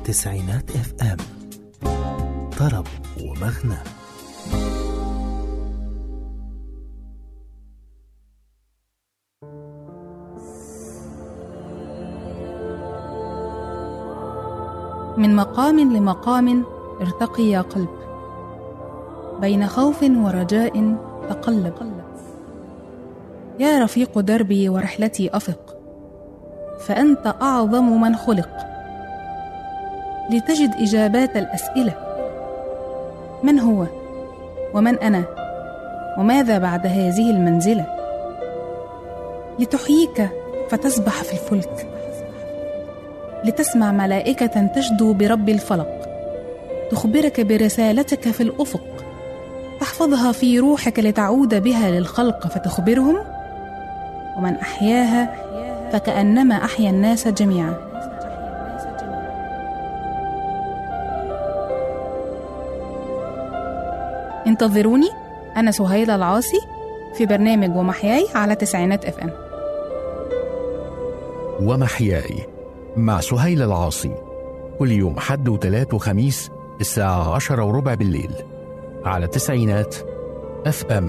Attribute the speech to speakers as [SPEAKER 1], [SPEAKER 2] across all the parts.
[SPEAKER 1] تسعينات اف ام طرب ومغنى
[SPEAKER 2] من مقام لمقام ارتقي يا قلب بين خوف ورجاء تقلب يا رفيق دربي ورحلتي افق فانت اعظم من خلق لتجد اجابات الاسئله من هو ومن انا وماذا بعد هذه المنزله لتحييك فتسبح في الفلك لتسمع ملائكة تجدو برب الفلق تخبرك برسالتك في الأفق تحفظها في روحك لتعود بها للخلق فتخبرهم ومن أحياها فكأنما أحيا الناس جميعا انتظروني أنا سهيلة العاصي في برنامج ومحياي على تسعينات اف ام
[SPEAKER 3] ومحياي مع سهيل العاصي كل يوم حد وتلات وخميس الساعة عشرة وربع بالليل على تسعينات اف ام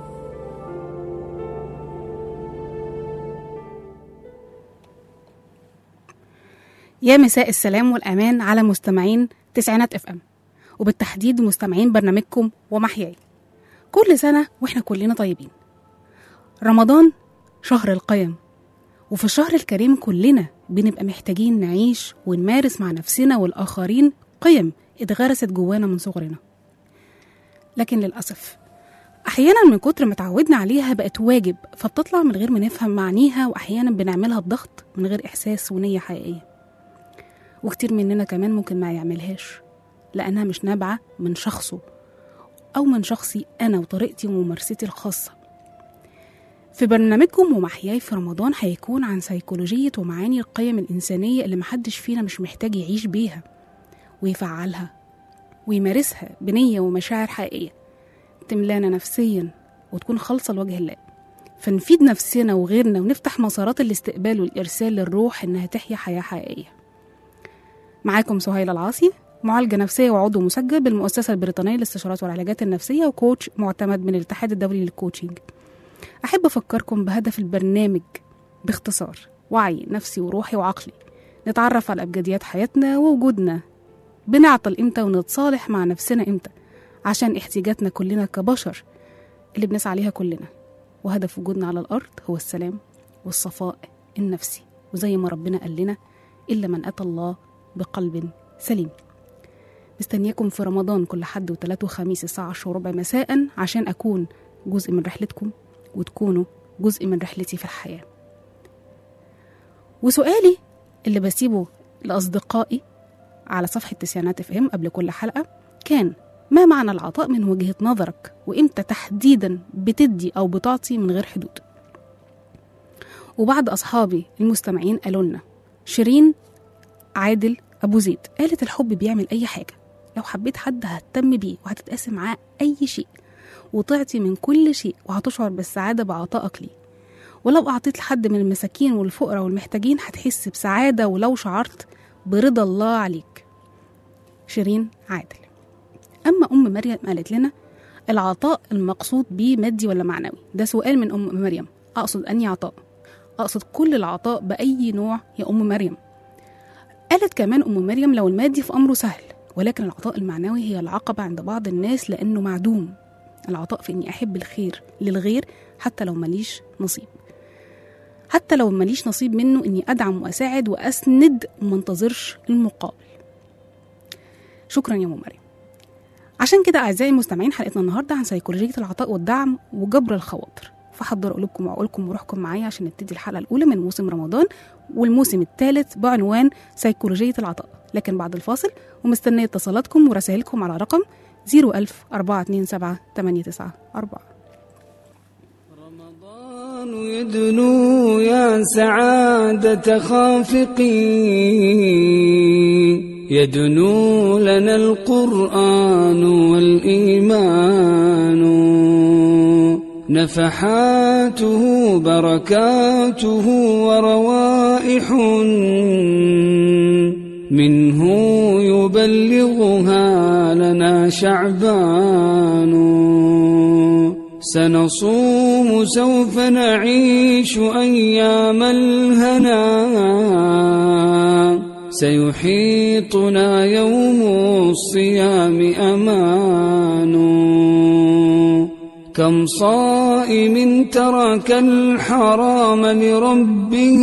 [SPEAKER 2] يا مساء السلام والأمان على مستمعين تسعينات اف ام وبالتحديد مستمعين برنامجكم ومحياي كل سنة واحنا كلنا طيبين رمضان شهر القيم وفي الشهر الكريم كلنا بنبقى محتاجين نعيش ونمارس مع نفسنا والآخرين قيم اتغرست جوانا من صغرنا لكن للأسف أحيانا من كتر ما اتعودنا عليها بقت واجب فبتطلع من غير ما نفهم معانيها وأحيانا بنعملها بضغط من غير إحساس ونية حقيقية وكتير مننا كمان ممكن ما يعملهاش لأنها مش نابعة من شخصه أو من شخصي أنا وطريقتي وممارستي الخاصة في برنامجكم ومحياي في رمضان هيكون عن سيكولوجية ومعاني القيم الإنسانية اللي محدش فينا مش محتاج يعيش بيها ويفعلها ويمارسها بنية ومشاعر حقيقية تملانا نفسيا وتكون خالصة لوجه الله فنفيد نفسنا وغيرنا ونفتح مسارات الاستقبال والإرسال للروح إنها تحيا حياة حقيقية معاكم سهيلة العاصي معالجة نفسية وعضو مسجل بالمؤسسة البريطانية للاستشارات والعلاجات النفسية وكوتش معتمد من الاتحاد الدولي للكوتشنج أحب أفكركم بهدف البرنامج باختصار وعي نفسي وروحي وعقلي نتعرف على أبجديات حياتنا ووجودنا بنعطل إمتى ونتصالح مع نفسنا إمتى عشان احتياجاتنا كلنا كبشر اللي بنسعى عليها كلنا وهدف وجودنا على الأرض هو السلام والصفاء النفسي وزي ما ربنا قال لنا إلا من أتى الله بقلب سليم مستنياكم في رمضان كل حد وتلات وخميس الساعة عشر وربع مساء عشان أكون جزء من رحلتكم وتكونوا جزء من رحلتي في الحياة وسؤالي اللي بسيبه لأصدقائي على صفحة تسعينات اف ام قبل كل حلقة كان ما معنى العطاء من وجهة نظرك وإمتى تحديدا بتدي أو بتعطي من غير حدود وبعض أصحابي المستمعين قالوا لنا شيرين عادل أبو زيد قالت الحب بيعمل أي حاجة لو حبيت حد هتهتم بيه وهتتقاسم معاه أي شيء وتعطي من كل شيء وهتشعر بالسعادة بعطائك ليه ولو أعطيت لحد من المساكين والفقراء والمحتاجين هتحس بسعادة ولو شعرت برضا الله عليك شيرين عادل أما أم مريم قالت لنا العطاء المقصود بيه مادي ولا معنوي ده سؤال من أم مريم أقصد أني عطاء أقصد كل العطاء بأي نوع يا أم مريم قالت كمان أم مريم لو المادي في أمره سهل ولكن العطاء المعنوي هي العقبة عند بعض الناس لأنه معدوم العطاء في إني أحب الخير للغير حتى لو ماليش نصيب حتى لو ماليش نصيب منه إني أدعم وأساعد وأسند وما انتظرش المقابل شكرا يا أم مريم عشان كده أعزائي المستمعين حلقتنا النهاردة عن سيكولوجية العطاء والدعم وجبر الخواطر فحضروا قلوبكم وعقولكم وروحكم معايا عشان نبتدي الحلقة الأولى من موسم رمضان والموسم الثالث بعنوان سيكولوجية العطاء لكن بعد الفاصل ومستنية اتصالاتكم ورسائلكم على رقم 01000 427 894
[SPEAKER 4] رمضان يدنو يا سعادة خافقين يدنو لنا القرآن والإيمان نفحاته بركاته وروائح منه يبلغها لنا شعبان سنصوم سوف نعيش أيام الهنا سيحيطنا يوم الصيام أمان كم صائم ترك الحرام لربه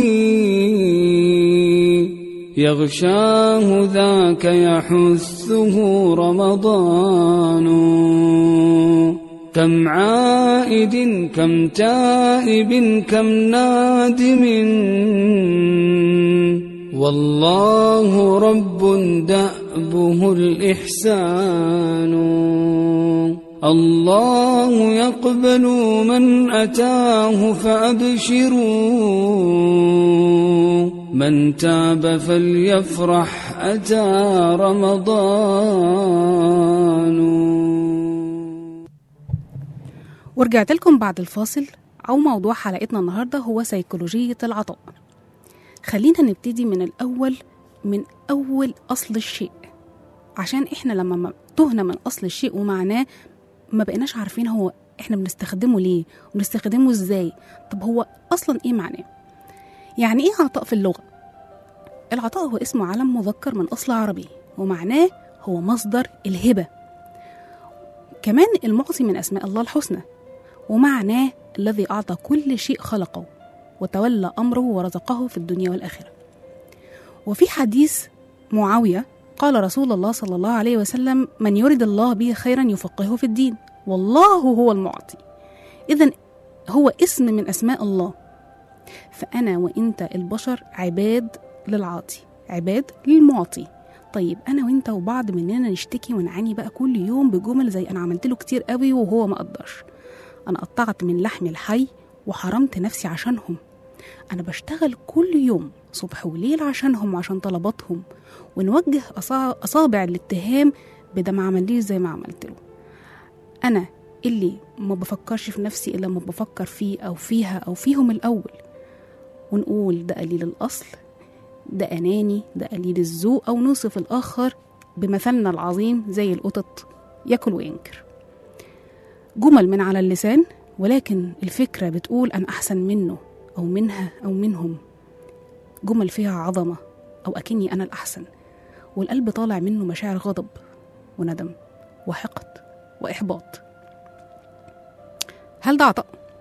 [SPEAKER 4] يغشاه ذاك يحثه رمضان كم عائد كم تائب كم نادم والله رب دأبه الإحسان الله يقبل من أتاه فأبشروا من تاب فليفرح أتى رمضان
[SPEAKER 2] ورجعت لكم بعد الفاصل أو موضوع حلقتنا النهاردة هو سيكولوجية العطاء خلينا نبتدي من الأول من أول أصل الشيء عشان إحنا لما ما- تهنا من أصل الشيء ومعناه ما بقيناش عارفين هو إحنا بنستخدمه ليه وبنستخدمه إزاي طب هو أصلا إيه معناه يعني إيه عطاء في اللغة العطاء هو اسم علم مذكر من أصل عربي ومعناه هو مصدر الهبة كمان المعطي من أسماء الله الحسنى ومعناه الذي أعطى كل شيء خلقه وتولى أمره ورزقه في الدنيا والآخرة وفي حديث معاوية قال رسول الله صلى الله عليه وسلم من يرد الله به خيرا يفقهه في الدين والله هو المعطي إذا هو اسم من أسماء الله فأنا وإنت البشر عباد للعاطي عباد للمعطي طيب أنا وإنت وبعض مننا نشتكي ونعاني بقى كل يوم بجمل زي أنا عملت له كتير قوي وهو ما قدرش أنا قطعت من لحم الحي وحرمت نفسي عشانهم أنا بشتغل كل يوم صبح وليل عشانهم وعشان طلباتهم ونوجه أصا- أصابع الاتهام بده ما عمليش زي ما عملت له أنا اللي ما بفكرش في نفسي إلا ما بفكر فيه أو فيها أو فيهم الأول ونقول ده قليل الأصل ده أناني ده قليل الذوق أو نوصف الآخر بمثلنا العظيم زي القطط ياكل وينكر جمل من على اللسان ولكن الفكرة بتقول أنا أحسن منه أو منها أو منهم جمل فيها عظمة أو أكني أنا الأحسن والقلب طالع منه مشاعر غضب وندم وحقد وإحباط هل ده عطاء؟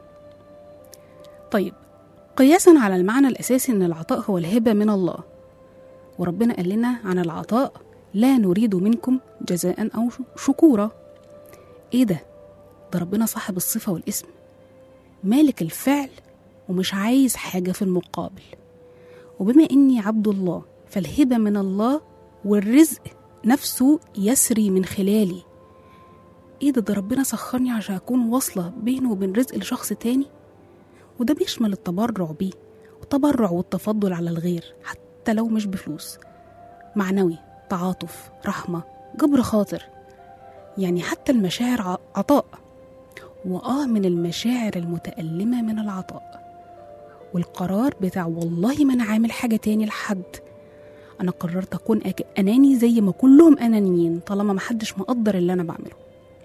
[SPEAKER 2] طيب قياسا على المعنى الأساسي أن العطاء هو الهبة من الله وربنا قال لنا عن العطاء لا نريد منكم جزاء أو شكورا إيه ده؟ ده ربنا صاحب الصفة والاسم مالك الفعل ومش عايز حاجة في المقابل وبما إني عبد الله فالهبة من الله والرزق نفسه يسري من خلالي ايه ده ده ربنا سخرني عشان اكون واصلة بينه وبين رزق لشخص تاني وده بيشمل التبرع بيه والتبرع والتفضل على الغير حتى لو مش بفلوس معنوي تعاطف رحمة جبر خاطر يعني حتى المشاعر ع- عطاء وآه من المشاعر المتألمة من العطاء والقرار بتاع والله ما أنا عامل حاجة تاني لحد أنا قررت أكون أك- أناني زي ما كلهم أنانيين طالما محدش مقدر اللي أنا بعمله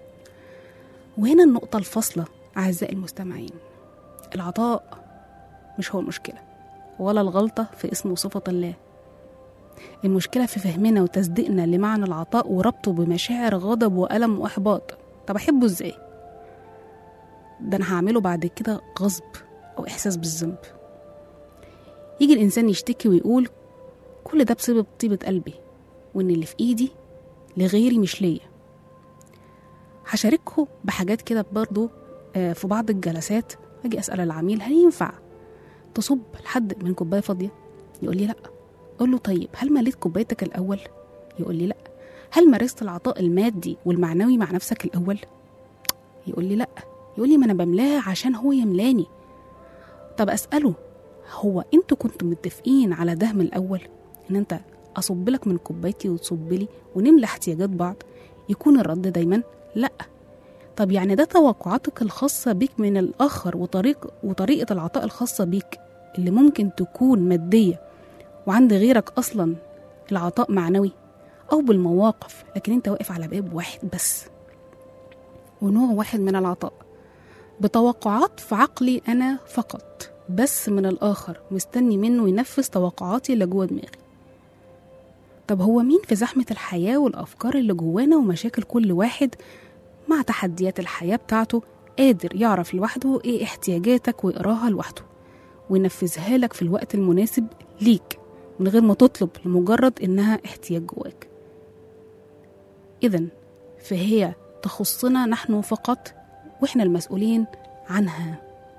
[SPEAKER 2] وهنا النقطة الفاصلة أعزائي المستمعين العطاء مش هو المشكلة ولا الغلطة في اسم وصفة الله المشكلة في فهمنا وتصديقنا لمعنى العطاء وربطه بمشاعر غضب وألم وإحباط طب أحبه إزاي؟ ده أنا هعمله بعد كده غصب أو إحساس بالذنب يجي الإنسان يشتكي ويقول كل ده بسبب طيبة قلبي وإن اللي في إيدي لغيري مش ليا هشاركه بحاجات كده برضو آه، في بعض الجلسات أجي أسأل العميل هل ينفع تصب لحد من كوباية فاضية يقول لي لأ أقول له طيب هل مليت كوبايتك الأول يقول لي لأ هل مارست العطاء المادي والمعنوي مع نفسك الأول يقول لي لأ يقول لي ما أنا بملاها عشان هو يملاني طب أسأله هو انتوا كنتوا متفقين على ده من الأول إن أنت أصب لك من كوبايتي وتصب لي ونملى احتياجات بعض يكون الرد دايما لأ طب يعني ده توقعاتك الخاصة بيك من الآخر وطريق وطريقة العطاء الخاصة بيك اللي ممكن تكون مادية وعند غيرك أصلا العطاء معنوي أو بالمواقف لكن أنت واقف على باب واحد بس ونوع واحد من العطاء بتوقعات في عقلي أنا فقط بس من الآخر مستني منه ينفذ توقعاتي اللي جوه دماغي طب هو مين في زحمة الحياة والأفكار اللي جوانا ومشاكل كل واحد مع تحديات الحياة بتاعته قادر يعرف لوحده إيه احتياجاتك ويقراها لوحده وينفذها لك في الوقت المناسب ليك من غير ما تطلب لمجرد إنها احتياج جواك إذا فهي تخصنا نحن فقط وإحنا المسؤولين عنها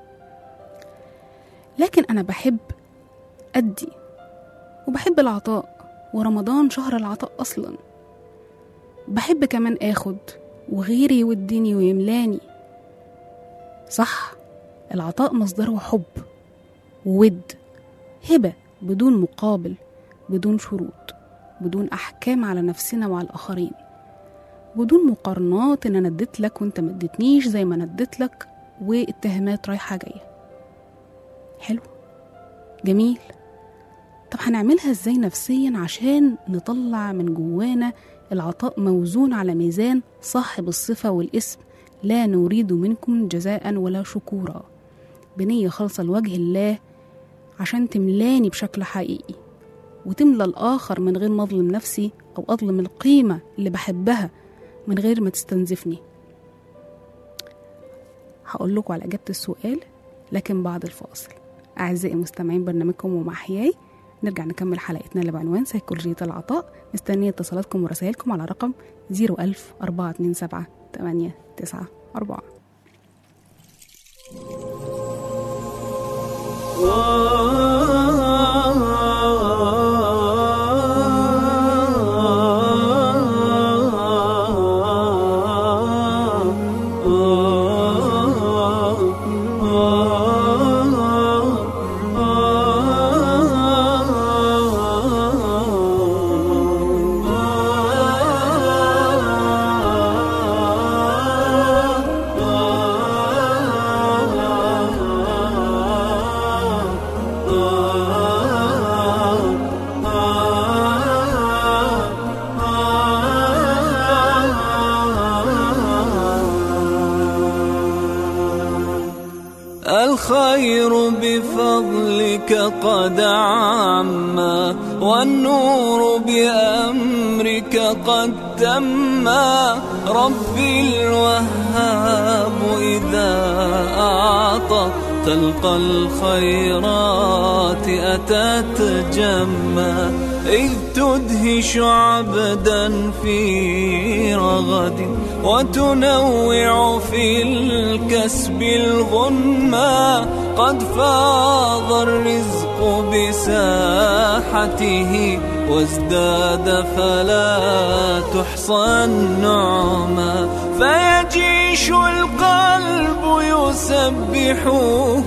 [SPEAKER 2] لكن أنا بحب أدي وبحب العطاء ورمضان شهر العطاء أصلا بحب كمان آخد وغيري يودني ويملاني صح العطاء مصدره حب وود هبة بدون مقابل بدون شروط بدون أحكام على نفسنا وعلى الآخرين بدون مقارنات إن أنا اديت لك وأنت ما اديتنيش زي ما أنا اديت لك واتهامات رايحة جاية حلو جميل طب هنعملها ازاي نفسيا عشان نطلع من جوانا العطاء موزون على ميزان صاحب الصفة والاسم لا نريد منكم جزاء ولا شكورا بنية خالصة لوجه الله عشان تملاني بشكل حقيقي وتملى الآخر من غير ما أظلم نفسي أو أظلم القيمة اللي بحبها من غير ما تستنزفني هقول لكم على إجابة السؤال لكن بعد الفاصل أعزائي مستمعين برنامجكم ومحياي نرجع نكمل حلقتنا اللي بعنوان سيكولوجية العطاء مستنية اتصالاتكم ورسائلكم على رقم 01000 427 894
[SPEAKER 5] الخير بفضلك قد عما والنور بأمرك قد تما ربي الوهاب إذا أعطى تلقى الخيرات أتت جما إذ تدهش عبدا في رغد وتنوع في الكسب الغنما قد فاض الرزق بساحته وازداد فلا تحصى النعما فيجيش القلب يسبحه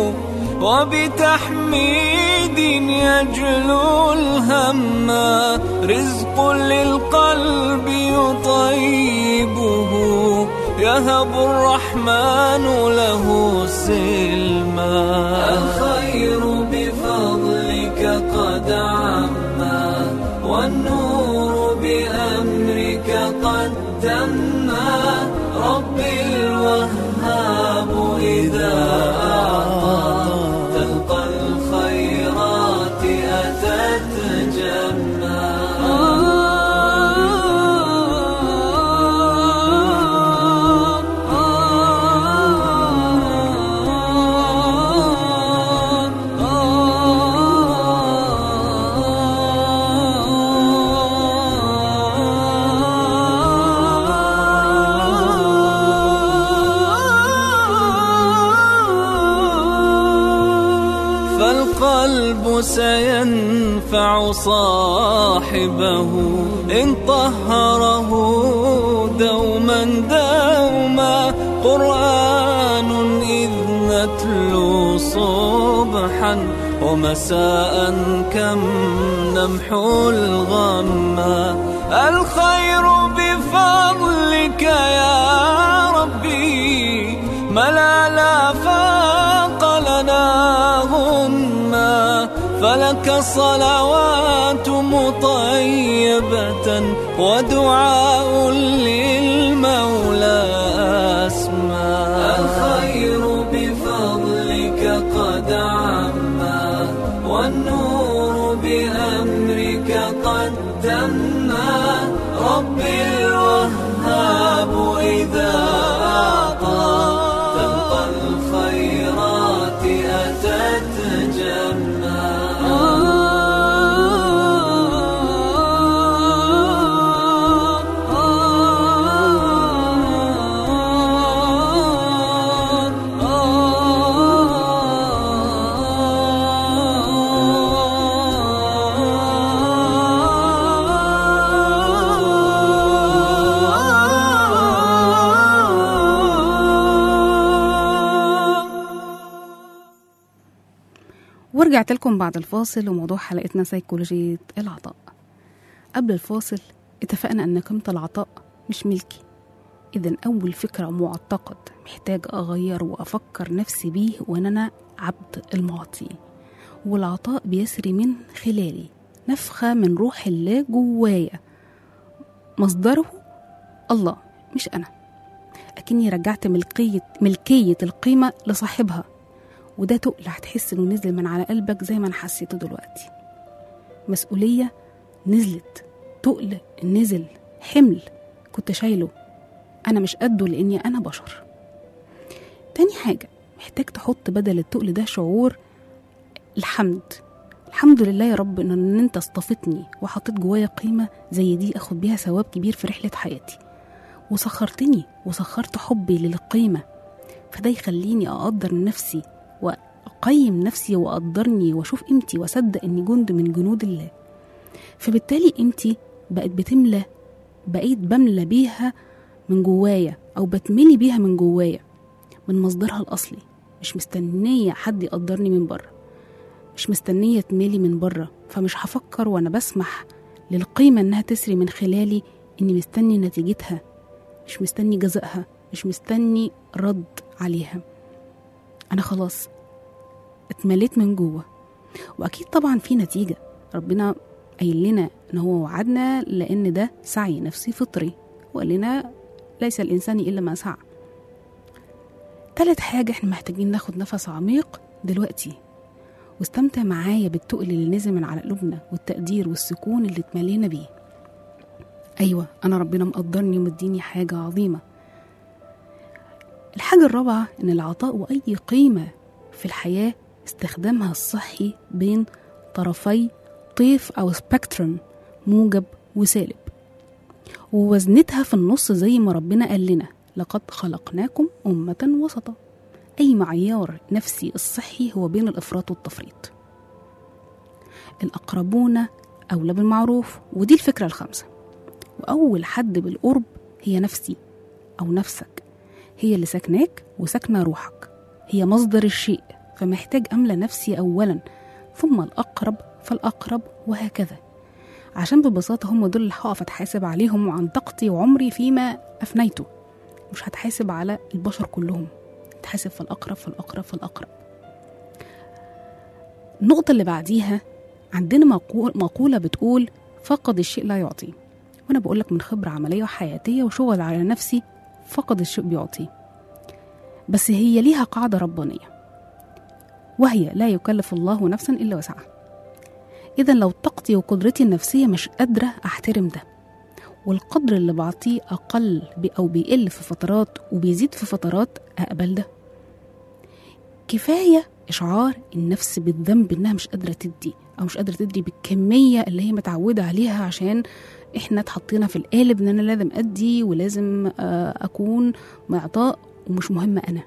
[SPEAKER 5] وبتحميد يجلو الهم رزق للقلب يطيبه يهب الرحمن له سلما الخير بفضلك قد عما والنور بأمرك قد تما ربي الوهاب إذا أعطى تلقى الخيرات أتت فالقلب سينفع صاحبه إن طهره دوما دوما قرآن إذ نتلو صبحا ومساء كم نمحو الغما الخير بفضلك يا ربي ملا لا فاق لنا غما فلك صلوات طيبة ودعاء للمولى أسمى الخير بفضلك قد عما والنور بأمرك قد تما رب الوهاب إذا أعطى تلقى الخيرات أتت
[SPEAKER 2] ورجعت لكم بعد الفاصل وموضوع حلقتنا سيكولوجية العطاء قبل الفاصل اتفقنا أن قيمة العطاء مش ملكي إذا أول فكرة معتقد محتاج أغير وأفكر نفسي بيه وأن أنا عبد المعطي والعطاء بيسري من خلالي نفخة من روح الله جوايا مصدره الله مش أنا أكني رجعت ملكية ملكية القيمة لصاحبها وده تقل هتحس انه نزل من على قلبك زي ما انا حسيته دلوقتي مسؤولية نزلت تقل نزل حمل كنت شايله انا مش قده لاني انا بشر تاني حاجة محتاج تحط بدل التقل ده شعور الحمد الحمد لله يا رب ان إن انت اصطفتني وحطيت جوايا قيمة زي دي اخد بيها ثواب كبير في رحلة حياتي وسخرتني وسخرت حبي للقيمة فده يخليني أقدر نفسي وأقيم نفسي وأقدرني وأشوف قيمتي وأصدق إني جند من جنود الله فبالتالي قيمتي بقت بتملى بقيت بملى بيها من جوايا أو بتملي بيها من جوايا من مصدرها الأصلي مش مستنية حد يقدرني من بره مش مستنية تملي من بره فمش هفكر وأنا بسمح للقيمة إنها تسري من خلالي إني مستني نتيجتها مش مستني جزائها مش مستني رد عليها انا خلاص اتمليت من جوه واكيد طبعا في نتيجه ربنا قايل لنا ان هو وعدنا لان ده سعي نفسي فطري وقال لنا ليس الانسان الا ما سعى تالت حاجه احنا محتاجين ناخد نفس عميق دلوقتي واستمتع معايا بالتقل اللي نزل من على قلوبنا والتقدير والسكون اللي اتملينا بيه ايوه انا ربنا مقدرني ومديني حاجه عظيمه الحاجة الرابعة إن العطاء وأي قيمة في الحياة استخدامها الصحي بين طرفي طيف أو سبكترم موجب وسالب ووزنتها في النص زي ما ربنا قال لنا لقد خلقناكم أمة وسطا أي معيار نفسي الصحي هو بين الإفراط والتفريط الأقربون أولى بالمعروف ودي الفكرة الخامسة وأول حد بالقرب هي نفسي أو نفسك هي اللي ساكناك وساكنة روحك هي مصدر الشيء فمحتاج أملى نفسي أولا ثم الأقرب فالأقرب وهكذا عشان ببساطة هم دول اللي هقف أتحاسب عليهم وعن طاقتي وعمري فيما أفنيته مش هتحاسب على البشر كلهم هتحاسب في الأقرب في الأقرب في الأقرب النقطة اللي بعديها عندنا مقول مقولة بتقول فقد الشيء لا يعطي وأنا بقولك من خبرة عملية وحياتية وشغل على نفسي فقد الشيء بيعطي بس هي ليها قاعدة ربانية وهي لا يكلف الله نفسا إلا وسعها إذا لو طاقتي وقدرتي النفسية مش قادرة أحترم ده والقدر اللي بعطيه أقل ب- أو بيقل في فترات وبيزيد في فترات أقبل ده كفاية إشعار النفس بالذنب إنها مش قادرة تدي أو مش قادرة تدي بالكمية اللي هي متعودة عليها عشان إحنا اتحطينا في القالب إن أنا لازم أدي ولازم آه، أكون معطاء ومش مهم أنا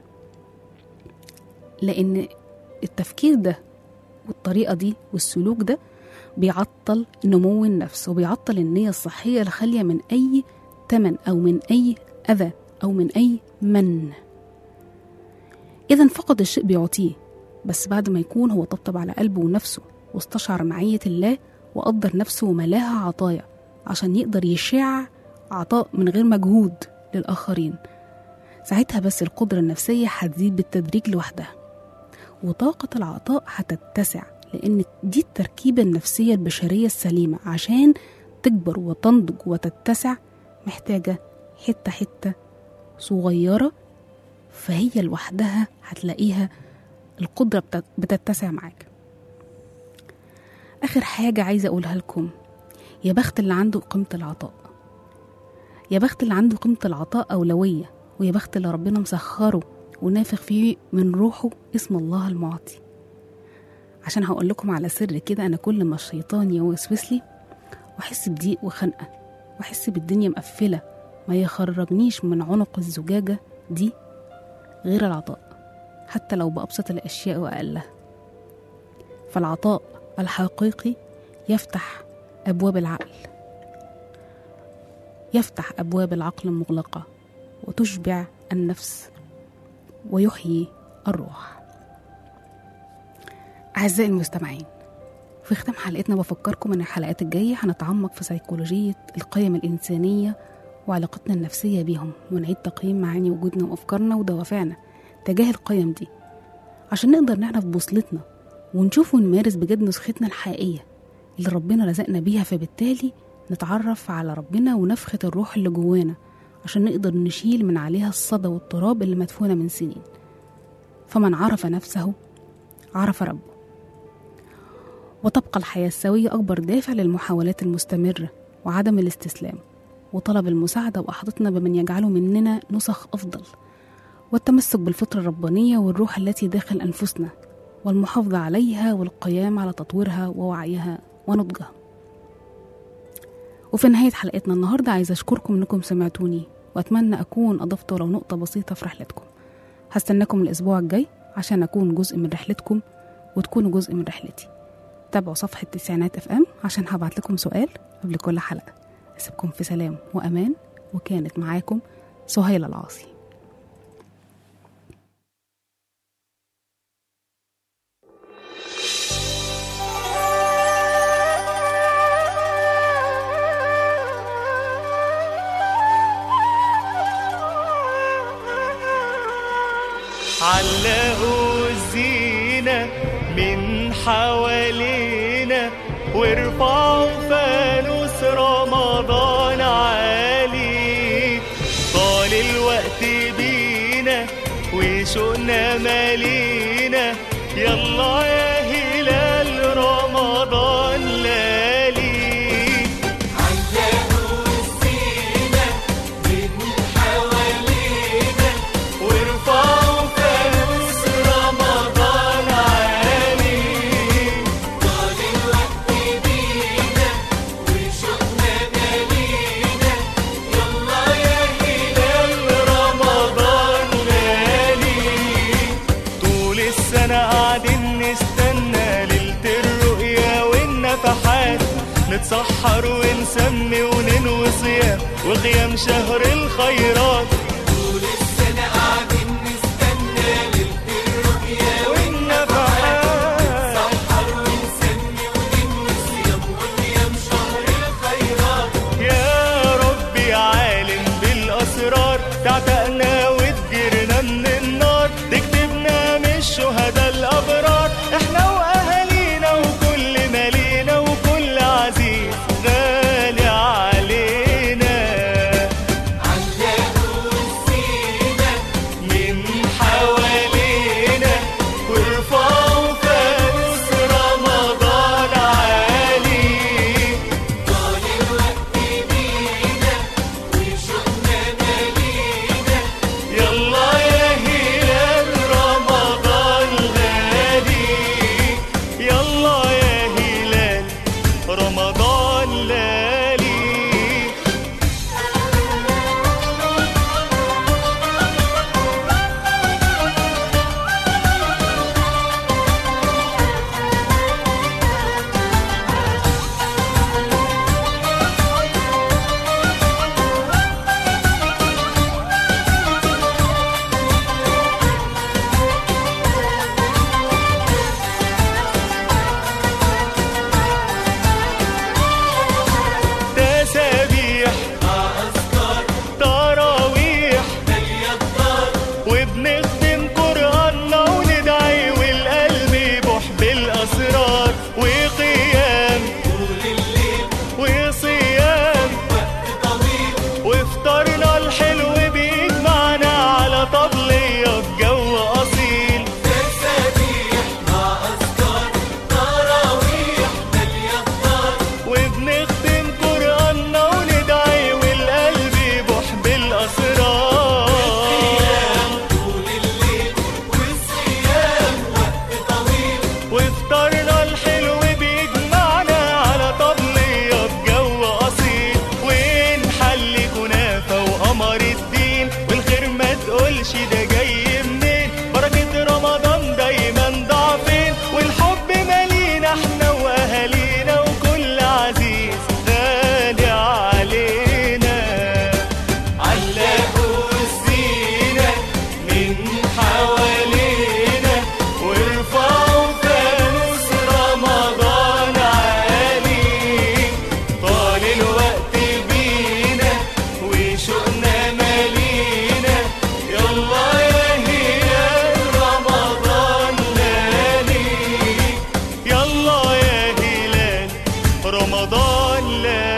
[SPEAKER 2] لأن التفكير ده والطريقة دي والسلوك ده بيعطل نمو النفس وبيعطل النية الصحية الخالية من أي تمن أو من أي أذى أو من أي من إذا فقد الشيء بيعطيه بس بعد ما يكون هو طبطب على قلبه ونفسه واستشعر معية الله وقدر نفسه وملاها عطايا عشان يقدر يشع عطاء من غير مجهود للآخرين ساعتها بس القدرة النفسية هتزيد بالتدريج لوحدها وطاقة العطاء هتتسع لأن دي التركيبة النفسية البشرية السليمة عشان تكبر وتنضج وتتسع محتاجة حتة حتة صغيرة فهي لوحدها هتلاقيها القدرة بتت- بتتسع معاك آخر حاجة عايزة أقولها لكم يا بخت اللي عنده قيمة العطاء يا بخت اللي عنده قيمة العطاء أولوية ويا بخت اللي ربنا مسخره ونافخ فيه من روحه اسم الله المعطي عشان هقول لكم على سر كده أنا كل ما الشيطان يوسوس لي وأحس بضيق وخنقة وأحس بالدنيا مقفلة ما يخرجنيش من عنق الزجاجة دي غير العطاء حتى لو بأبسط الأشياء وأقلها فالعطاء الحقيقي يفتح أبواب العقل يفتح أبواب العقل المغلقة وتشبع النفس ويحيي الروح أعزائي المستمعين في ختام حلقتنا بفكركم ان الحلقات الجاية هنتعمق في سيكولوجية القيم الإنسانية وعلاقتنا النفسية بيهم ونعيد تقييم معاني وجودنا وأفكارنا ودوافعنا تجاه القيم دي عشان نقدر نعرف بوصلتنا ونشوف ونمارس بجد نسختنا الحقيقية اللي ربنا رزقنا بيها فبالتالي نتعرف على ربنا ونفخة الروح اللي جوانا عشان نقدر نشيل من عليها الصدى والتراب اللي مدفونة من سنين فمن عرف نفسه عرف ربه وتبقى الحياة السوية أكبر دافع للمحاولات المستمرة وعدم الاستسلام وطلب المساعدة وإحاطتنا بمن يجعله مننا نسخ أفضل والتمسك بالفطرة الربانية والروح التي داخل أنفسنا والمحافظة عليها والقيام على تطويرها ووعيها ونضجها وفي نهاية حلقتنا النهاردة عايزة أشكركم إنكم سمعتوني وأتمنى أكون أضفت ولو نقطة بسيطة في رحلتكم هستناكم الأسبوع الجاي عشان أكون جزء من رحلتكم وتكونوا جزء من رحلتي تابعوا صفحة تسعينات اف ام عشان هبعت لكم سؤال قبل كل حلقة أسيبكم في سلام وأمان وكانت معاكم سهيلة العاصي
[SPEAKER 6] علقوا الزينة من حوالينا وارفعوا فانوس رمضان عالي طال الوقت بينا وشوقنا مالينا يلا يا هلال رمضان لالي وارفعوا فانوس رمضان عالي رمضان لالي طول السنة قاعدين نستنى ليلة الرؤيا والنفحات نتسحر ونسمي وننوي صيام وقيام شهر الخيرات طول السنة قاعدين نستنى ليلة الرؤيا والنفحات يا ربي عالم بالأسرار تعتقنا وتجرنا من النار تكتبنا من الشهداء الأبرار احنا وأهالينا وكل مالينا وكل عزيز غالي علينا من حوالينا وارفعوا فانوس رمضان عالي يلا يا هلال رمضان غالي يلا يا هلال رمضان لالي رمضان لا